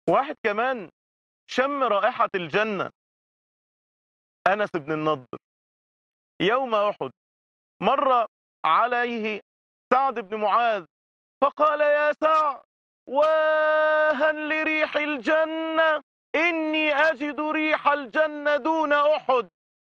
واحد كمان شم رائحة الجنة أنس بن النضر يوم أحد مر عليه سعد بن معاذ فقال يا سعد واها لريح الجنة إني أجد ريح الجنة دون أحد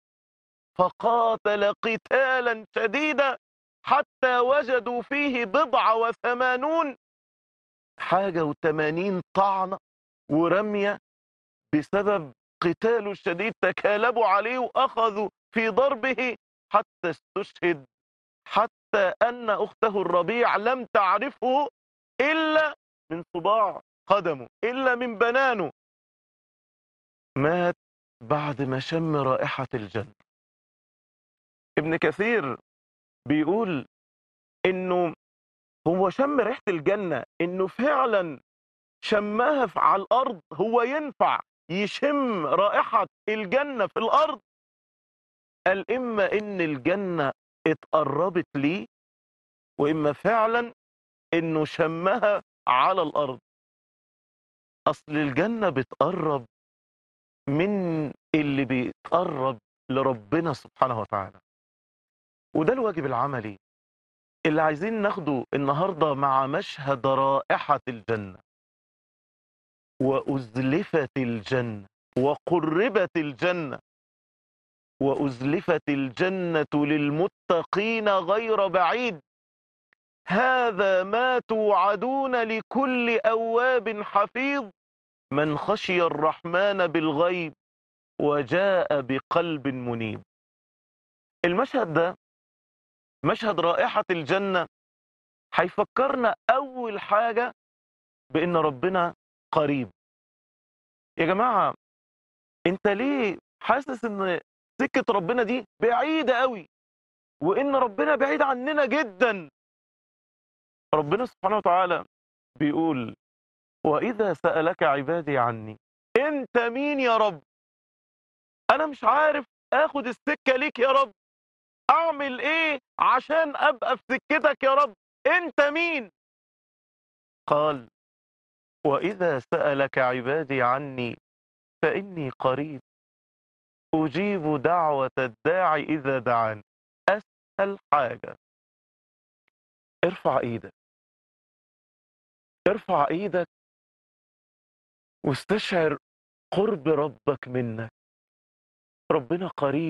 فقاتل قتالا شديدا حتى وجدوا فيه بضع وثمانون حاجة وثمانين طعنة ورمية بسبب قتاله الشديد تكالبوا عليه وأخذوا في ضربه حتى استشهد حتى أن أخته الربيع لم تعرفه إلا من صباع قدمه إلا من بنانه مات بعد ما شم رائحة الجنة ابن كثير بيقول انه هو شم ريحة الجنة انه فعلا شمها في- على الارض هو ينفع يشم رائحة الجنة في الارض قال اما ان الجنة اتقربت ليه واما فعلا انه شمها على الارض اصل الجنة بتقرب من اللي بيتقرب لربنا سبحانه وتعالى وده الواجب العملي اللي عايزين ناخده النهاردة مع مشهد رائحة الجنة وأزلفت الجنة وقربت الجنة وأزلفت الجنة للمتقين غير بعيد هذا ما توعدون لكل أواب حفيظ من خشي الرحمن بالغيب وجاء بقلب منيب المشهد ده مشهد رائحة الجنة هيفكرنا أول حاجة بأن ربنا قريب يا جماعة أنت ليه حاسس أن سكة ربنا دي بعيدة قوي وأن ربنا بعيد عننا جدا ربنا سبحانه وتعالى بيقول وإذا سألك عبادي عني أنت مين يا رب أنا مش عارف آخد السكة ليك يا رب أعمل إيه عشان أبقى في سكتك يا رب أنت مين قال وإذا سألك عبادي عني فإني قريب أجيب دعوة الداعي إذا دعان أسهل حاجة ارفع إيدك ارفع إيدك واستشعر قرب ربك منك ربنا قريب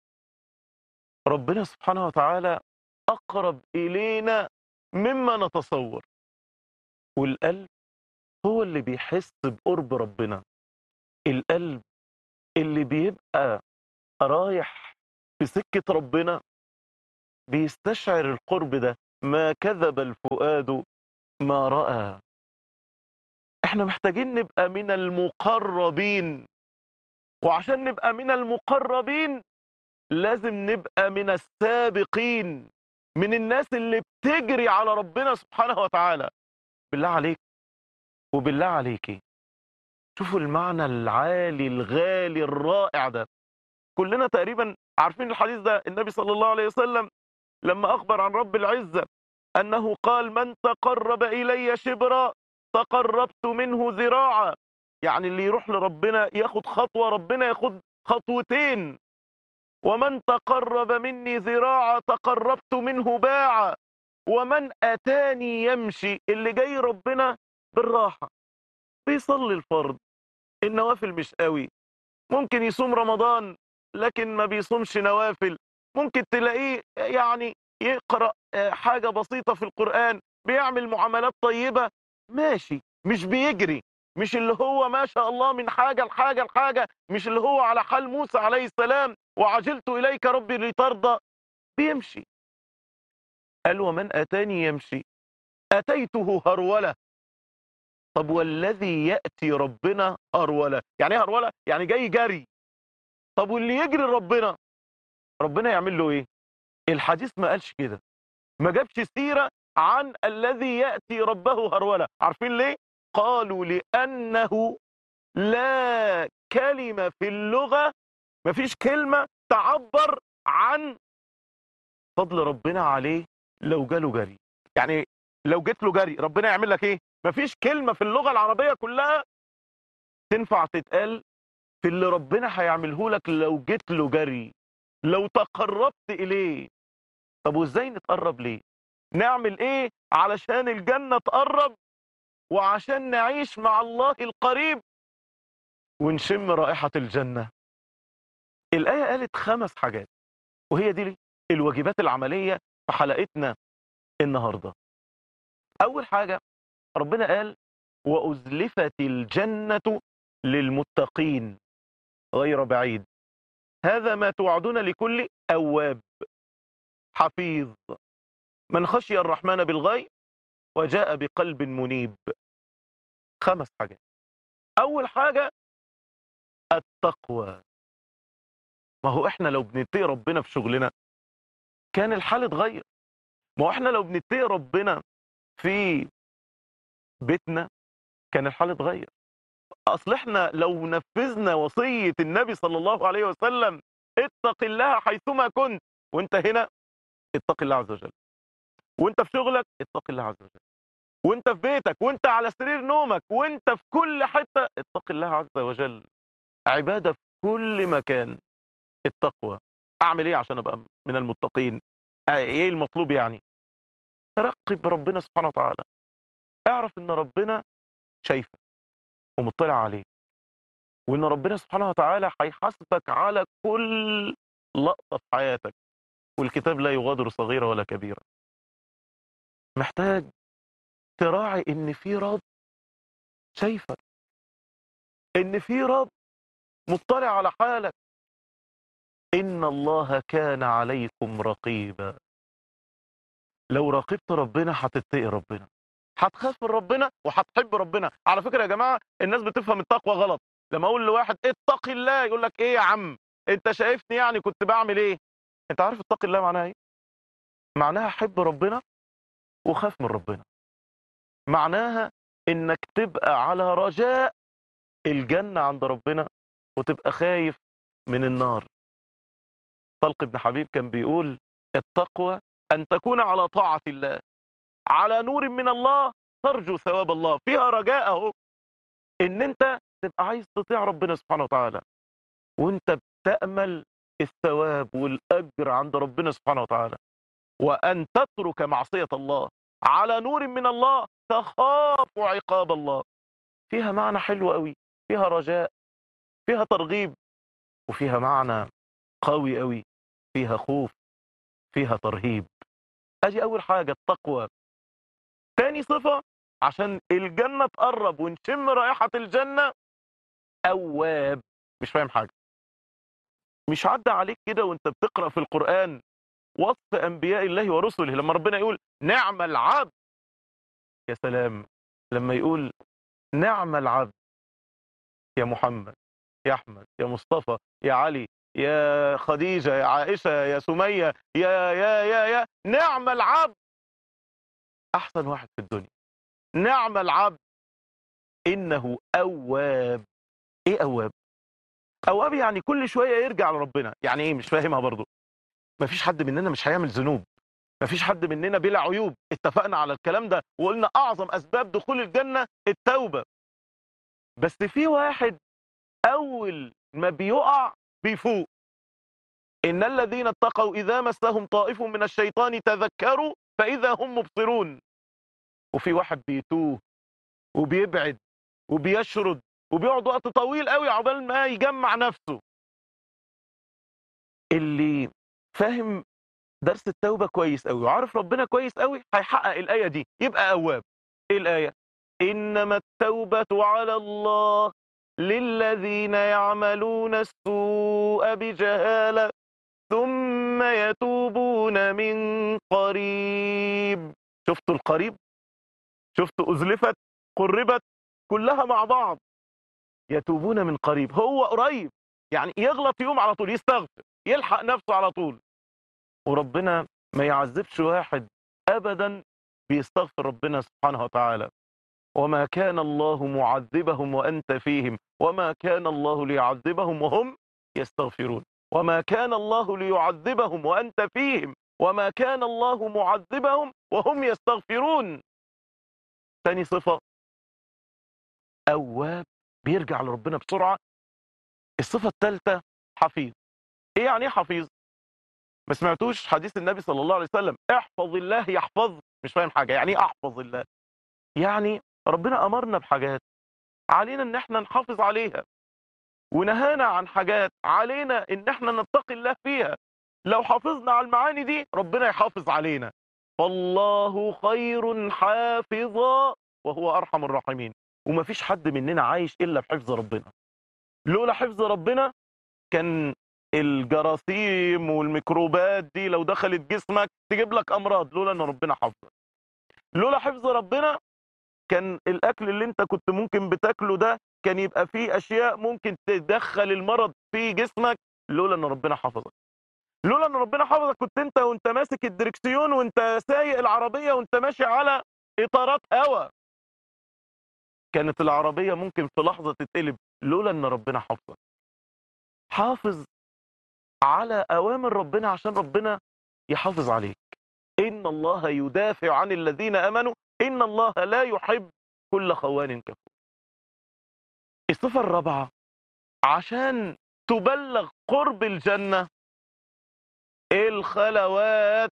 ربنا سبحانه وتعالى أقرب إلينا مما نتصور والقلب هو اللي بيحس بقرب ربنا القلب اللي بيبقى رايح في سكة ربنا بيستشعر القرب ده ما كذب الفؤاد ما رأى احنا محتاجين نبقى من المقربين وعشان نبقى من المقربين لازم نبقى من السابقين من الناس اللي بتجري على ربنا سبحانه وتعالى بالله عليك وبالله عليكي شوفوا المعنى العالي الغالي الرائع ده كلنا تقريبا عارفين الحديث ده النبي صلى الله عليه وسلم لما أخبر عن رب العزة أنه قال من تقرب إلي شبرا تقربت منه ذراعا يعني اللي يروح لربنا ياخد خطوة ربنا ياخد خطوتين ومن تقرب مني ذراعا تقربت منه باعا ومن أتاني يمشي اللي جاي ربنا بالراحة بيصلي الفرض النوافل مش قوي ممكن يصوم رمضان لكن ما بيصومش نوافل ممكن تلاقيه يعني يقرأ آه، حاجة بسيطة في القرآن بيعمل معاملات طيبة ماشي مش بيجري مش اللي هو ما شاء الله من حاجة لحاجة لحاجة مش اللي هو على حال موسى عليه السلام وعجلت إليك ربي لترضى بيمشي قال ومن أتاني يمشي أتيته هرولة طب والذي يأتي ربنا هرولة يعني ايه هرولة يعني جاي جري طب واللي يجري ربنا ربنا يعمل له ايه الحديث ما قالش كده ما جابش سيرة عن الذي يأتي ربه هرولة عارفين ليه قالوا لأنه لا كلمة في اللغة مفيش كلمة تعبر عن فضل ربنا عليه لو جاله جري يعني لو جيت له جري ربنا يعمل لك ايه مفيش كلمة في اللغة العربية كلها تنفع تتقال في اللي ربنا هيعمله لك لو جيت له جري لو تقربت اليه طب وازاي نتقرب ليه نعمل ايه علشان الجنة تقرب وعشان نعيش مع الله القريب ونشم رائحة الجنة الآية قالت خمس حاجات وهي دي الواجبات العملية في حلقتنا النهاردة أول حاجة ربنا قال وأزلفت الجنة للمتقين غير بعيد هذا ما توعدون لكل أواب حفيظ من خشي الرحمن بالغيب وجاء بقلب منيب خمس حاجات أول حاجة التقوى ما هو احنا لو بنتقي ربنا في شغلنا كان الحال اتغير ما هو احنا لو بنتقي ربنا في بيتنا كان الحال اتغير اصل احنا لو نفذنا وصية النبي صلى الله عليه وسلم اتق الله حيثما كنت وانت هنا اتق الله عز وجل وانت في شغلك اتق الله عز وجل وانت في بيتك وانت على سرير نومك وانت في كل حتة اتق الله عز وجل عبادة في كل مكان التقوى اعمل ايه عشان ابقى من المتقين ايه المطلوب يعني ترقب ربنا سبحانه وتعالى اعرف ان ربنا شايفك ومطلع عليك وان ربنا سبحانه وتعالى هيحاسبك على كل لقطة في حياتك والكتاب لا يغادر صغيرة ولا كبيرة محتاج تراعي ان في رب شايفك ان في رب مطلع على حالك ان الله كان عليكم رقيبا لو راقبت ربنا هتتقي ربنا هتخاف من ربنا وهتحب ربنا على فكره يا جماعه الناس بتفهم التقوى غلط لما اقول لواحد اتق الله يقول لك ايه يا عم انت شايفني يعني كنت بعمل ايه انت عارف اتق الله معناها ايه معناها حب ربنا وخاف من ربنا معناها انك تبقى على رجاء الجنة عند ربنا وتبقى خايف من النار طلق بن حبيب كان بيقول التقوى ان تكون على طاعة الله على نور من الله ترجو ثواب الله فيها رجاء اهو ان انت تبقى عايز تطيع ربنا سبحانه وتعالى وانت بتأمل الثواب والأجر عند ربنا سبحانه وتعالى وأن تترك معصية الله على نور من الله تخاف عقاب الله فيها معنى حلو قوي فيها رجاء فيها ترغيب وفيها معنى قوي قوي فيها خوف فيها ترهيب ادي اول حاجة التقوى تاني صفة عشان الجنة تقرب ونشم رائحة الجنة أواب مش فاهم حاجة مش عدى عليك كده وانت بتقرأ في القرآن وصف أنبياء الله ورسله لما ربنا يقول نعم العبد يا سلام لما يقول نعم العبد يا محمد يا أحمد يا مصطفى يا علي يا خديجة يا عائشة يا سمية يا يا يا يا نعم العبد أحسن واحد في الدنيا نعم العبد إنه أواب إيه أواب أواب يعني كل شوية يرجع لربنا يعني إيه مش فاهمها برضو مفيش حد مننا مش هيعمل ذنوب مفيش حد مننا بلا عيوب اتفقنا على الكلام ده وقلنا أعظم أسباب دخول الجنة التوبة بس في واحد أول ما بيقع بيفوق إن الذين اتقوا إذا مسهم طائف من الشيطان تذكروا فإذا هم مبصرون وفي واحد بيتوه وبيبعد وبيشرد وبيقعد وقت طويل قوي عقبال ما يجمع نفسه اللي فاهم درس التوبة كويس قوي وعارف ربنا كويس قوي هيحقق الآية دي يبقى أواب إيه الآية إنما التوبة على الله للذين يعملون السوء بجهالة ثم يتوبون من قريب شفتوا القريب شفتوا أزلفت قربت كلها مع بعض يتوبون من قريب هو قريب يعني يغلط يوم على طول يستغفر يلحق نفسه على طول وربنا ما يعذبش واحد ابدا بيستغفر ربنا سبحانه وتعالى وما كان الله معذبهم وانت فيهم وما كان الله ليعذبهم وهم يستغفرون وما كان الله ليعذبهم وانت فيهم وما كان الله معذبهم وهم يستغفرون ثاني صفه اواب بيرجع لربنا بسرعة الصفة الثالثة حفيظ ايه يعني ايه حفيظ ما سمعتوش حديث النبي صلى الله عليه وسلم احفظ الله يحفظ مش فاهم حاجة يعني ايه احفظ الله يعني ربنا امرنا بحاجات علينا ان احنا نحافظ عليها ونهانا عن حاجات علينا ان احنا نتقي الله فيها لو حافظنا على المعاني دي ربنا يحافظ علينا فالله خير حافظا وهو ارحم الراحمين ومفيش حد مننا عايش الا بحفظ ربنا لولا حفظ ربنا كان الجراثيم والميكروبات دي لو دخلت جسمك تجيب لك امراض لولا ان ربنا حافظك لولا حفظ ربنا كان الاكل اللي انت كنت ممكن بتاكله ده كان يبقى فيه اشياء ممكن تدخل المرض في جسمك لولا ان ربنا حفظك لولا ان ربنا حفظك كنت انت وانت ماسك الدركسيون وانت سايق العربيه وانت ماشي على اطارات هواء كانت العربيه ممكن في لحظه تتقلب لولا ان ربنا حفظك حافظ على اوامر ربنا عشان ربنا يحافظ عليك ان الله يدافع عن الذين امنوا ان الله لا يحب كل خوان كفور الصفه الرابعه عشان تبلغ قرب الجنه الخلوات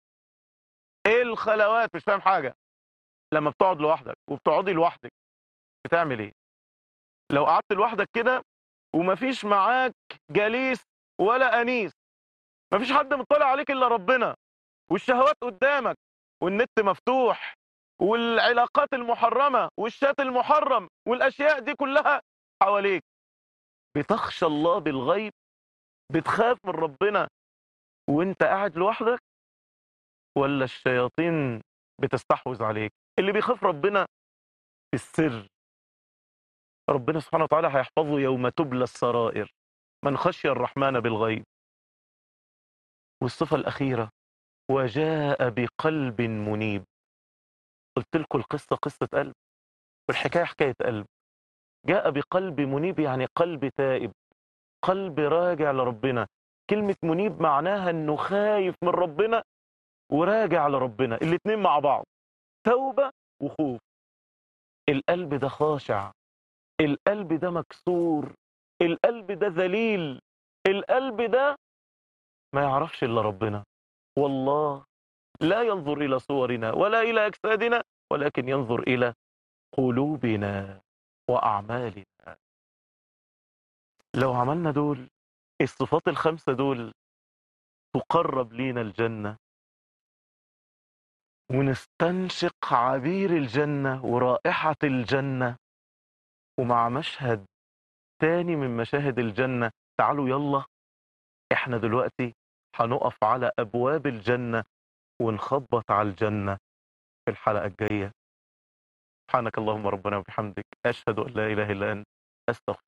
الخلوات مش فاهم حاجه لما بتقعد لوحدك وبتقعدي لوحدك بتعمل ايه لو قعدت لوحدك كده ومفيش معاك جليس ولا انيس مفيش حد مطلع عليك الا ربنا والشهوات قدامك والنت مفتوح والعلاقات المحرمه والشات المحرم والاشياء دي كلها حواليك بتخشى الله بالغيب بتخاف من ربنا وانت قاعد لوحدك ولا الشياطين بتستحوذ عليك اللي بيخاف ربنا في السر ربنا سبحانه وتعالى هيحفظه يوم تبلى السرائر من خشي الرحمن بالغيب والصفة الأخيرة وجاء بقلب منيب قلت لكم القصة قصة قلب والحكاية حكاية قلب جاء بقلب منيب يعني قلب تائب قلب راجع لربنا كلمة منيب معناها انه خايف من ربنا وراجع لربنا الاتنين مع بعض توبة وخوف القلب ده خاشع القلب ده مكسور القلب ده ذليل القلب ده ما يعرفش الا ربنا والله لا ينظر الى صورنا ولا الى اجسادنا ولكن ينظر الى قلوبنا واعمالنا لو عملنا دول الصفات الخمسه دول تقرب لينا الجنه ونستنشق عبير الجنه ورائحه الجنه ومع مشهد تاني من مشاهد الجنة تعالوا يلا احنا دلوقتي هنقف على ابواب الجنة ونخبط على الجنة في الحلقة الجاية سبحانك اللهم ربنا وبحمدك اشهد ان لا اله الا انت استغفرك